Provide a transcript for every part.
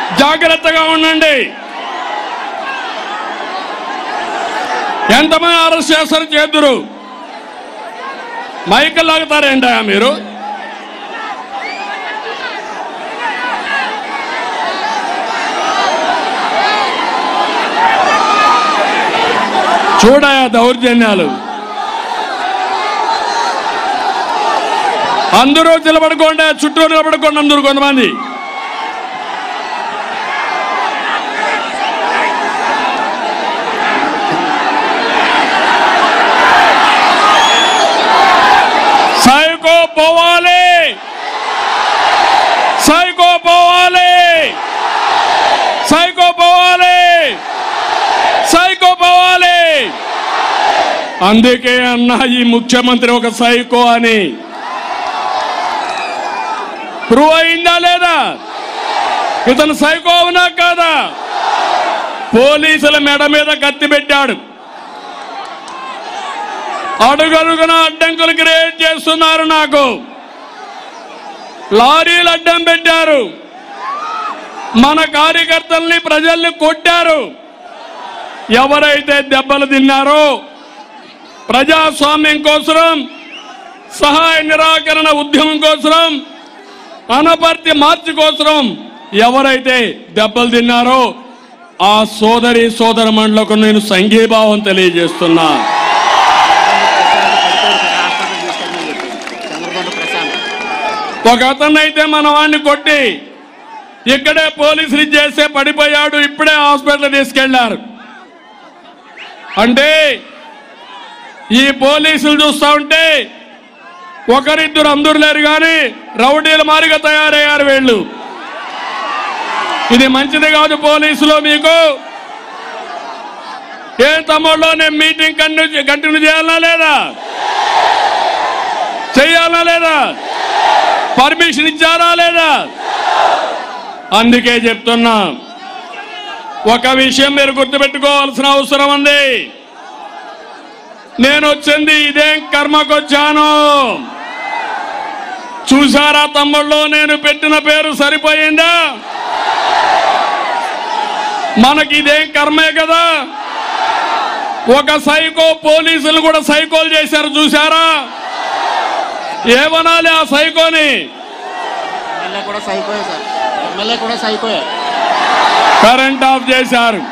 జాగ్రత్తగా ఉండండి ఎంతమంది అరెస్ట్ చేస్తారు చేద్దరు మైకులు లాగుతారేంటా మీరు చూడయా దౌర్జన్యాలు అందరూ నిలబడుకోండి చుట్టూ నిలబడుకోండి అందరూ కొంతమంది సైకో పోవాలి సైకో పోవాలి సైకో పోవాలి సైకో పోవాలి అందుకే అన్నా ఈ ముఖ్యమంత్రి ఒక సైకో అని ప్రూవ్ అయిందా లేదా ఇతను సైకో అవునా కాదా పోలీసుల మెడ మీద కత్తి పెట్టాడు అడుగడుగున అడ్డంకులు క్రియేట్ చేస్తున్నారు నాకు లారీలు అడ్డం పెట్టారు మన కార్యకర్తల్ని ప్రజల్ని కొట్టారు ఎవరైతే దెబ్బలు తిన్నారో ప్రజాస్వామ్యం కోసం సహాయ నిరాకరణ ఉద్యమం కోసం అనపర్తి మార్చి కోసం ఎవరైతే దెబ్బలు తిన్నారో ఆ సోదరి సోదరమణులకు నేను సంఘీభావం తెలియజేస్తున్నా చంద్రబాబు ప్రశాంత్ ఒక అతన్నైతే మన వాడిని కొట్టి ఇక్కడే పోలీసులు చేస్తే పడిపోయాడు ఇప్పుడే హాస్పిటల్ తీసుకెళ్లారు అంటే ఈ పోలీసులు చూస్తా ఉంటే ఒకరిద్దరు అందరు లేరు కానీ రౌడీల మారిగా తయారయ్యారు వీళ్ళు ఇది మంచిది కాదు పోలీసులు మీకు ఏ తమ్ముళ్ళు నేను మీటింగ్ కంటిన్యూ కంటిన్యూ చేయాలా లేదా చేయాలా లేదా పర్మిషన్ ఇచ్చారా లేదా అందుకే చెప్తున్నా ఒక విషయం మీరు గుర్తుపెట్టుకోవాల్సిన అవసరం ఉంది నేను వచ్చింది ఇదేం కర్మకొచ్చాను చూసారా తమ్ముళ్ళు నేను పెట్టిన పేరు సరిపోయిందా మనకి ఇదేం కర్మే కదా ఒక సైకో పోలీసులు కూడా సైకోలు చేశారు చూసారా ఏమనాలి ఆ సైకోని ఎమ్మెల్యే కూడా సైకోయే సార్ ఎమ్మెల్యే కూడా సైకోయే కరెంట్ ఆఫ్ చేశారు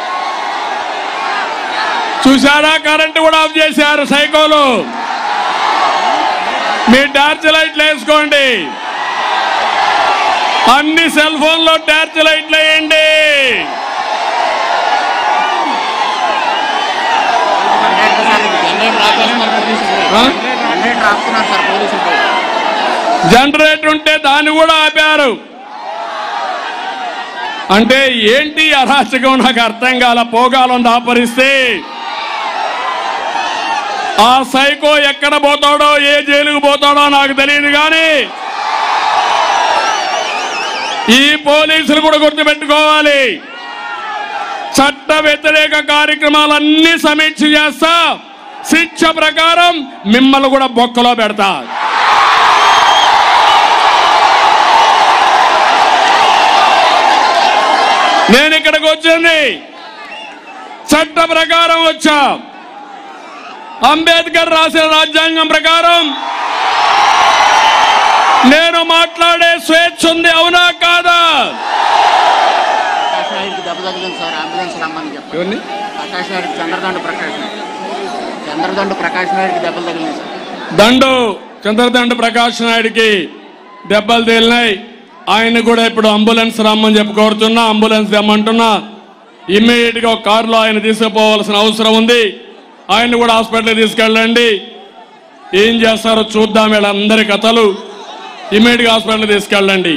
చూసారా కరెంట్ కూడా ఆఫ్ చేశారు సైకోలు మీ టార్చ్ లైట్లు వేసుకోండి అన్ని సెల్ ఫోన్లో టార్చ్ లైట్లు వేయండి జనరేటర్ ఆపేస్తున్నారు పోలీసులు ఆ? జనరేటర్ ఆపుతున్నారు సార్ పోలీసులు జనరేటర్ ఉంటే దాన్ని కూడా ఆపారు అంటే ఏంటి ఈ అరాచకం నాకు అర్థం కాల పోగాలం దాపరిస్తే ఆ సైకో ఎక్కడ పోతాడో ఏ జైలుకు పోతాడో నాకు తెలియదు కానీ ఈ పోలీసులు కూడా గుర్తుపెట్టుకోవాలి చట్ట వ్యతిరేక కార్యక్రమాలన్నీ సమీక్ష చేస్తా శిక్ష ప్రకారం మిమ్మల్ని కూడా బొక్కలో పెడతా నేను ఇక్కడికి వచ్చింది చట్ట ప్రకారం వచ్చా అంబేద్కర్ రాసిన రాజ్యాంగం ప్రకారం నేను మాట్లాడే స్వేచ్ఛ ఉంది అవునా కాదా ప్రకాష్ నాయుడికి దెబ్బ తగిలింది సార్ అంబులెన్స్ రమ్మని చెప్పి ఎవరిని ప్రకాష్ నాయుడికి చంద్రదండు ప్రకాష్ నాయుడు చంద్రదండు ప్రకాష్ నాయుడికి దెబ్బలు తగిలింది సార్ దండు చంద్రదండు ప్రకాష్ నాయుడికి దెబ్బలు తేలినాయి ఆయన కూడా ఇప్పుడు అంబులెన్స్ రమ్మని చెప్పి కోరుతున్నా అంబులెన్స్ తెమ్మంటున్నా ఇమ్మీడియట్ గా ఒక కారులో ఆయన తీసుకుపోవాల్సిన అవసరం ఉంది ఆయన కూడా హాస్పిటల్కి తీసుకెళ్ళండి ఏం చేస్తారో చూద్దాం వీళ్ళందరి కథలు ఇమ్మీడియట్ గా హాస్పిటల్ తీసుకెళ్ళండి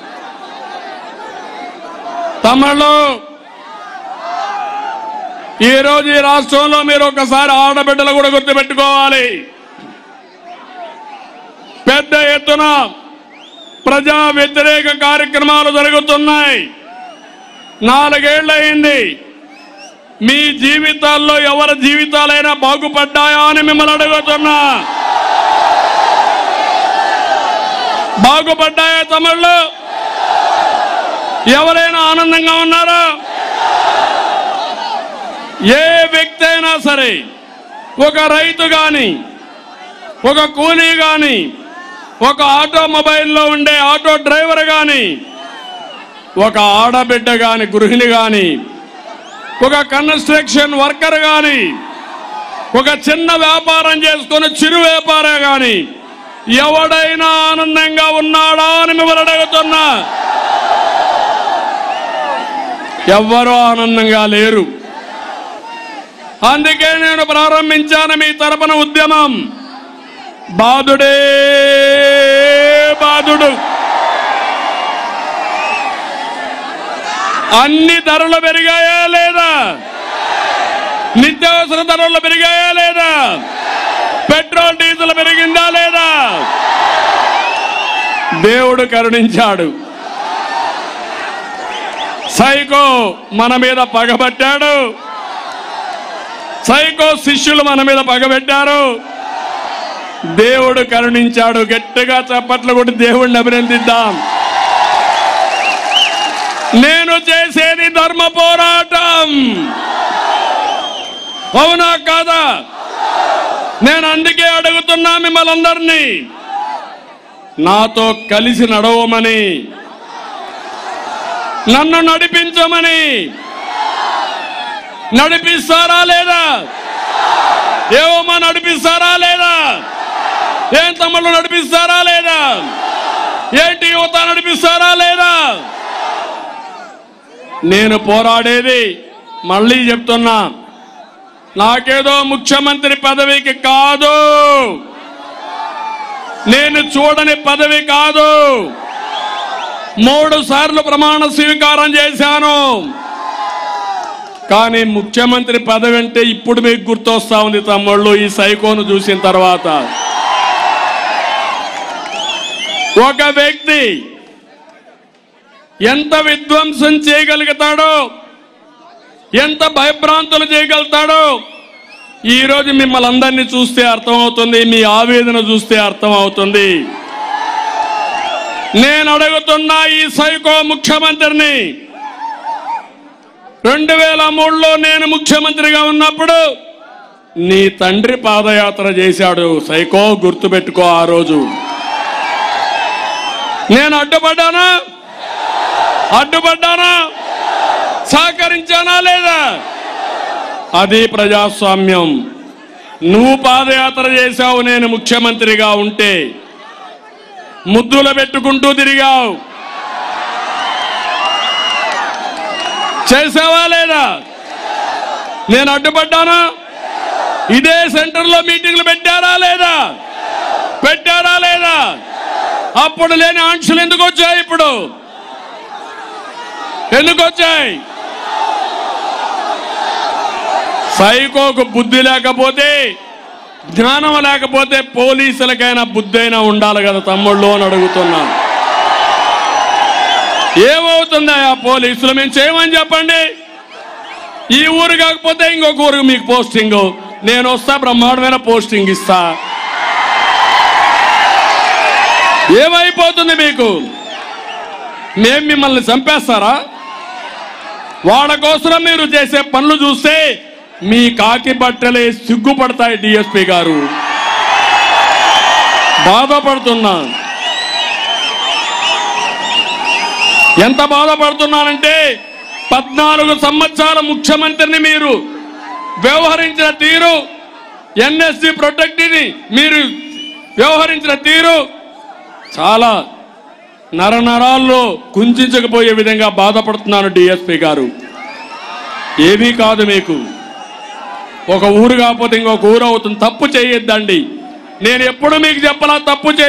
తమిళలో ఈ రోజు ఈ రాష్ట్రంలో మీరు ఒకసారి ఆడబిడ్డలు కూడా గుర్తుపెట్టుకోవాలి పెద్ద ఎత్తున ప్రజా వ్యతిరేక కార్యక్రమాలు జరుగుతున్నాయి నాలుగేళ్లయింది మీ జీవితాల్లో ఎవరి జీవితాలైనా బాగుపడ్డాయా అని మిమ్మల్ని అడుగుతున్నా బాగుపడ్డాయా తమిళ్ళు ఎవరైనా ఆనందంగా ఉన్నారా ఏ వ్యక్తి అయినా సరే ఒక రైతు గాని ఒక కూలీ గాని ఒక ఆటోమొబైల్లో ఉండే ఆటో డ్రైవర్ గాని ఒక ఆడబిడ్డ గాని గృహిణి గాని ఒక కన్స్ట్రక్షన్ వర్కర్ గాని ఒక చిన్న వ్యాపారం చేసుకుని చిరు వ్యాపారం గాని ఎవడైనా ఆనందంగా ఉన్నాడా అని మిమ్మల్ని అడుగుతున్నా ఎవ్వరూ ఆనందంగా లేరు అందుకే నేను ప్రారంభించాను మీ తరపున ఉద్యమం బాధుడే బాధుడు అన్ని ధరలు పెరిగాయా లేదా నిత్యావసర ధరలు పెరిగాయా లేదా పెట్రోల్ డీజిల్ పెరిగిందా లేదా దేవుడు కరుణించాడు సైకో మన మీద పగబట్టాడు సైకో శిష్యులు మన మీద పగబెట్టారు దేవుడు కరుణించాడు గట్టిగా చప్పట్లు కొట్టి దేవుడిని అభినందిద్దాం నేను చేసేది ధర్మ పోరాటం అవునా కాదా నేను అందుకే అడుగుతున్నా మిమ్మల్ని అందరినీ నాతో కలిసి నడవమని నన్ను నడిపించమని నడిపిస్తారా లేదా ఏవమ్మా నడిపిస్తారా లేదా ఏం తమ్ముళ్ళు నడిపిస్తారా లేదా ఏంటి యువత నడిపిస్తారా లేదా నేను పోరాడేది మళ్ళీ చెప్తున్నా నాకేదో ముఖ్యమంత్రి పదవికి కాదు నేను చూడని పదవి కాదు మూడు సార్లు ప్రమాణ స్వీకారం చేశాను కానీ ముఖ్యమంత్రి పదవి అంటే ఇప్పుడు మీకు గుర్తొస్తా ఉంది తమ్ముళ్ళు ఈ సైకోను చూసిన తర్వాత ఒక వ్యక్తి ఎంత విధ్వంసం చేయగలుగుతాడో ఎంత భయభ్రాంతులు చేయగలుగుతాడో ఈ రోజు మిమ్మల్ని అందరినీ చూస్తే అర్థమవుతుంది మీ ఆవేదన చూస్తే అర్థమవుతుంది నేను అడుగుతున్నా ఈ సైకో ముఖ్యమంత్రిని రెండు వేల మూడులో నేను ముఖ్యమంత్రిగా ఉన్నప్పుడు నీ తండ్రి పాదయాత్ర చేశాడు సైకో గుర్తుపెట్టుకో ఆ రోజు నేను అడ్డుపడ్డానా అడ్డుపడ్డానా సహకరించానా లేదా అది ప్రజాస్వామ్యం నువ్వు పాదయాత్ర చేశావు నేను ముఖ్యమంత్రిగా ఉంటే ముద్దులు పెట్టుకుంటూ తిరిగావు చేసావా లేదా నేను అడ్డుపడ్డానా ఇదే సెంటర్లో మీటింగ్లు పెట్టారా లేదా పెట్టారా లేదా అప్పుడు లేని ఆంక్షలు ఎందుకు వచ్చాయి ఇప్పుడు ఎందుకు వచ్చాయి సైకోకు బుద్ధి లేకపోతే జ్ఞానం లేకపోతే పోలీసులకైనా బుద్ధి అయినా ఉండాలి కదా తమ్ముళ్ళు అని అడుగుతున్నాను ఏమవుతుంది ఆ పోలీసులు మేము చేయమని చెప్పండి ఈ ఊరు కాకపోతే ఇంకొక ఊరికి మీకు పోస్టింగ్ నేను వస్తా బ్రహ్మాండమైన పోస్టింగ్ ఇస్తా ఏమైపోతుంది మీకు మేం మిమ్మల్ని చంపేస్తారా వాళ్ళ కోసం మీరు చేసే పనులు చూస్తే మీ కాకి బట్టలే సిగ్గుపడతాయి డిఎస్పి గారు బాధపడుతున్నా ఎంత బాధపడుతున్నానంటే పద్నాలుగు సంవత్సరాల ముఖ్యమంత్రిని మీరు వ్యవహరించిన తీరు ఎన్ఎస్సి ప్రొటెక్ట్ని మీరు వ్యవహరించిన తీరు చాలా నరనరాల్లో కుంచకపోయే విధంగా బాధపడుతున్నాను డిఎస్పి గారు ఏమీ కాదు మీకు ఒక ఊరు కాకపోతే ఇంకొక ఊరు అవుతుంది తప్పు చేయొద్దండి నేను ఎప్పుడు మీకు చెప్పలా తప్పు చే